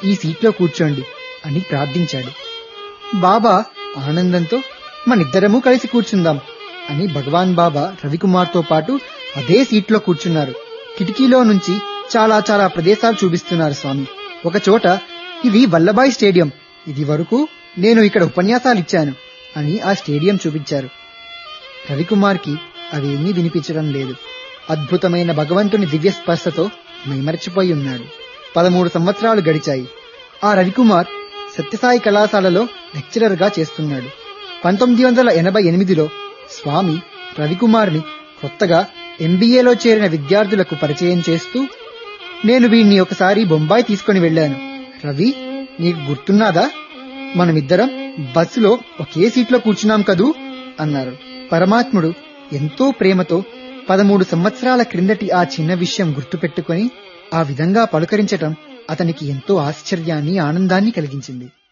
ఈ సీట్లో కూర్చోండి అని ప్రార్థించాడు బాబా ఆనందంతో మనిద్దరము కలిసి కూర్చుందాం అని భగవాన్ బాబా రవికుమార్తో పాటు అదే సీట్లో కూర్చున్నారు కిటికీలో నుంచి చాలా చాలా ప్రదేశాలు చూపిస్తున్నారు స్వామి ఒక చోట ఇది వల్లభాయ్ స్టేడియం ఇది వరకు నేను ఇక్కడ ఉపన్యాసాలు ఇచ్చాను అని ఆ స్టేడియం చూపించారు రవికుమార్కి అవేమీ వినిపించడం లేదు అద్భుతమైన భగవంతుని దివ్య స్పర్శతో మైమరచిపోయి ఉన్నాడు పదమూడు సంవత్సరాలు గడిచాయి ఆ రవికుమార్ సత్యసాయి కళాశాలలో లెక్చరర్ గా చేస్తున్నాడు పంతొమ్మిది వందల ఎనభై ఎనిమిదిలో స్వామి రవికుమార్ని కొత్తగా ఎంబీఏలో చేరిన విద్యార్థులకు పరిచయం చేస్తూ నేను వీణ్ణి ఒకసారి బొంబాయి తీసుకొని వెళ్ళాను రవి నీకు గుర్తున్నాదా మనమిద్దరం బస్సులో ఒకే సీట్లో కూర్చున్నాం కదూ అన్నారు పరమాత్ముడు ఎంతో ప్రేమతో పదమూడు సంవత్సరాల క్రిందటి ఆ చిన్న విషయం గుర్తుపెట్టుకొని ఆ విధంగా పలుకరించటం అతనికి ఎంతో ఆశ్చర్యాన్ని ఆనందాన్ని కలిగించింది